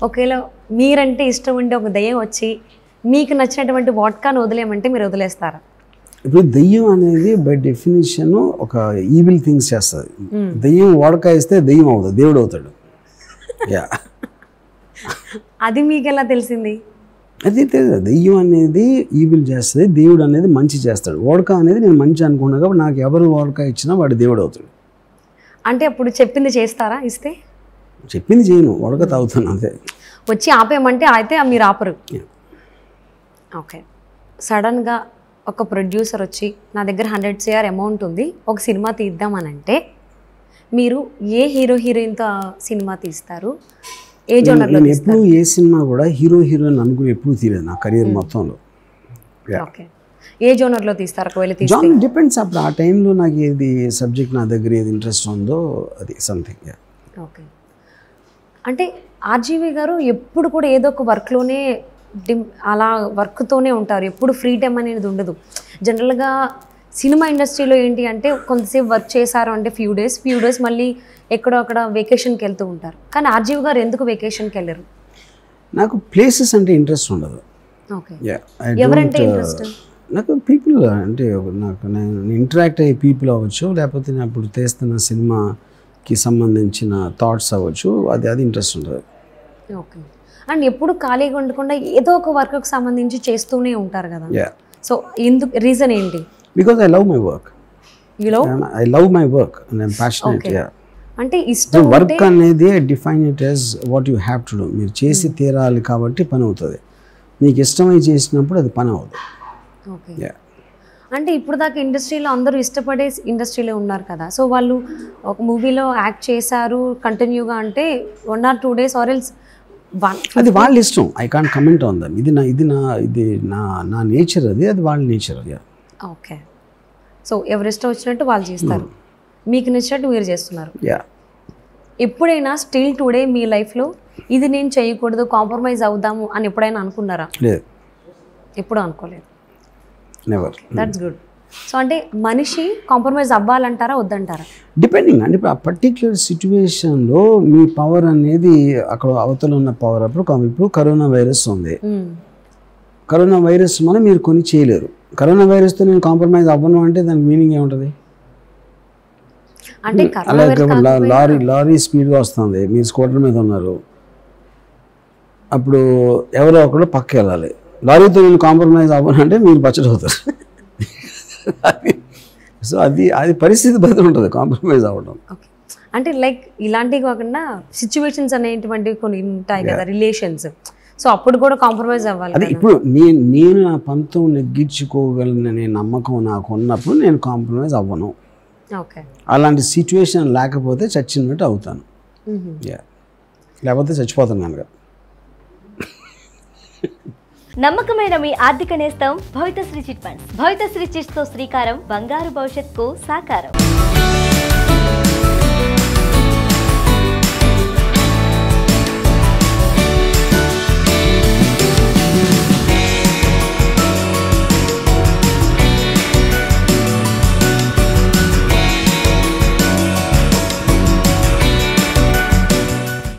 ఒకవేళ మీరంటే ఇష్టం ఉంటే ఒక దయ్యం వచ్చి మీకు నచ్చినటువంటి వాట్కాను వదిలేయమంటే మీరు వదిలేస్తారా ఇప్పుడు దెయ్యం అనేది బై డెఫినేషన్ ఒక ఈవిల్ థింగ్స్ చేస్తుంది దెయ్యం వాడకాయ ఇస్తే దెయ్యం అవుతుంది దేవుడు అవుతాడు యా అది మీకు ఎలా తెలిసింది అది తెలియదు దెయ్యం అనేది ఈవిల్ చేస్తుంది దేవుడు అనేది మంచి చేస్తాడు వాడక అనేది నేను మంచి అనుకున్నా కాబట్టి నాకు ఎవరు వాడక ఇచ్చినా వాడు దేవుడు అవుతాడు అంటే అప్పుడు చెప్పింది చేస్తారా ఇస్తే చెప్పింది చేయను వాడక తాగుతాను అంతే వచ్చి ఆపేయమంటే అయితే మీరు ఆపరు Yeah. ఓకే సడన్గా ఒక ప్రొడ్యూసర్ వచ్చి నా దగ్గర హండ్రెడ్ సిఆర్ అమౌంట్ ఉంది ఒక సినిమా తీద్దామనంటే మీరు ఏ హీరో హీరోయిన్తో ఆ సినిమా తీస్తారు ఏ జోనర్లో నేను ఎప్పుడు ఏ సినిమా కూడా హీరో హీరోయిన్ అనుకుని ఎప్పుడు తీయలేదు నా కెరీర్ మొత్తంలో ఓకే ఏ జోనర్లో తీస్తారు ఒకవేళ తీస్తే జాన్ డిపెండ్స్ అప్పుడు ఆ టైంలో నాకు ఏది సబ్జెక్ట్ నా దగ్గర ఏది ఇంట్రెస్ట్ ఉందో అది సంథింగ్ ఓకే అంటే ఆర్జీవి గారు ఎప్పుడు కూడా ఏదో ఒక వర్క్లోనే డిమ్ అలా వర్క్తోనే ఉంటారు ఎప్పుడు ఫ్రీ టైం అనేది ఉండదు జనరల్గా సినిమా ఇండస్ట్రీలో ఏంటి అంటే కొంతసేపు వర్క్ చేశారు అంటే ఫ్యూ డేస్ ఫ్యూ డేస్ మళ్ళీ ఎక్కడో అక్కడ వెకేషన్కి వెళ్తూ ఉంటారు కానీ ఆర్జీవి గారు ఎందుకు వెకేషన్కి వెళ్ళరు నాకు ప్లేసెస్ అంటే ఇంట్రెస్ట్ ఉండదు ఓకే Yeah, I ఎవరంటే don't, uh, ఇంట్రెస్ట్ నాకు పీపుల్ అంటే నాకు నేను ఇంటరాక్ట్ అయ్యే పీపుల్ అవ్వచ్చు లేకపోతే నేను అప్పుడు తీస్తున్న సినిమాకి సంబంధించిన థాట్స్ అవ్వచ్చు అది అది ఇంట్రెస్ట్ ఉంటుంది ఓకే అండ్ ఎప్పుడు ఖాళీగా ఉండకుండా ఏదో ఒక వర్క్కి సంబంధించి చేస్తూనే ఉంటారు కదా యా సో ఎందుకు రీజన్ ఏంటి because I love my work యూలో ఐ లవ్ మై వర్క్ నేను ప్యాషనెట్ యా అంటే ఇష్టం వర్క్ అనేది define it as what you have to do మీరు చేసి తీరాలి కాబట్టి పని అవుతుంది మీకు ఇష్టమై చేసినప్పుడు అది పని అవ్వదు ఓకే యా అంటే ఇప్పుడు దాకా ఇండస్ట్రీలో అందరూ ఇష్టపడే ఇండస్ట్రీలో ఉన్నారు కదా సో వాళ్ళు ఒక మూవీలో యాక్ట్ చేశారు కంటిన్యూగా అంటే one or two days or else one అది వాళ్ళ ఇష్టం I can't comment on them ఇది నా ఇది నా ఇది నా నా నేచర్ అది అది వాళ్ళ నేచర్ యా ఓకే సో ఎవరి ఇష్టం వచ్చినట్టు వాళ్ళు చేస్తారు మీకు నచ్చినట్టు మీరు చేస్తున్నారు యా ఎప్పుడైనా స్టిల్ టుడే మీ లైఫ్లో ఇది నేను చేయకూడదు కాంప్రమైజ్ అవుదాము అని ఎప్పుడైనా అనుకున్నారా లేదు ఎప్పుడూ అనుకోలేదు నెవర్ దట్స్ గుడ్ సో అంటే మనిషి కాంప్రమైజ్ అవ్వాలంటారా వద్దంటారా డిపెండింగ్ అంటే ఇప్పుడు ఆ పర్టిక్యులర్ సిచ్యువేషన్లో మీ పవర్ అనేది అక్కడ అవతల ఉన్న పవర్ అప్పుడు కం- ఇప్పుడు కరోనా వైరస్ ఉంది మ్మ్. కరోనా వైరస్ మనం మీరు కొన్ని చేయలేరు కరోనా వైరస్తో నేను కాంప్రమైజ్ అవ్వను అంటే దానికి మీనింగ్ ఏముంటుంది అంటే కరోనా అలా వైరస్ ఇప్పుడు లా- లారీ లారీ స్పీడ్గా వస్తుంది మీరు స్కూటర్ మీద ఉన్నారు అప్పుడు ఎవరో ఒకరు పక్క వెళ్ళాలి లారీతో నేను కాంప్రమైజ్ అవ్వను అంటే మీరు బచ్చట అవుతారు సో అది అది పరిస్థితి బట్టి ఉంటుంది కాంప్రమైజ్ అవ్వడం ఓకే అంటే లైక్ ఇలాంటివి కాకుండా సిచ్యువేషన్స్ అనేటువంటివి కొన్ని ఉంటాయి కదా రిలేషన్స్ సో అప్పుడు కూడా కాంప్రమైజ్ అవ్వాలి అదే కదా ఇప్పుడు నేను నేను నా పంతం నెగ్గించుకోగలననే నమ్మకం నాకు ఉన్నప్పుడు నేను కాంప్రమైజ్ అవ్వను ఓకే అలాంటి సిచ్యువేషన్ లేకపోతే చచ్చినట్టు అవుతాను యా లేకపోతే చచ్చిపోతాను కనుక నమ్మకమైన మీ ఆర్థిక నేస్తం Bhavithasri chit funds Bhavithasri chits తో శ్రీకారం బంగారు భవిష్యత్తుకు సాకారం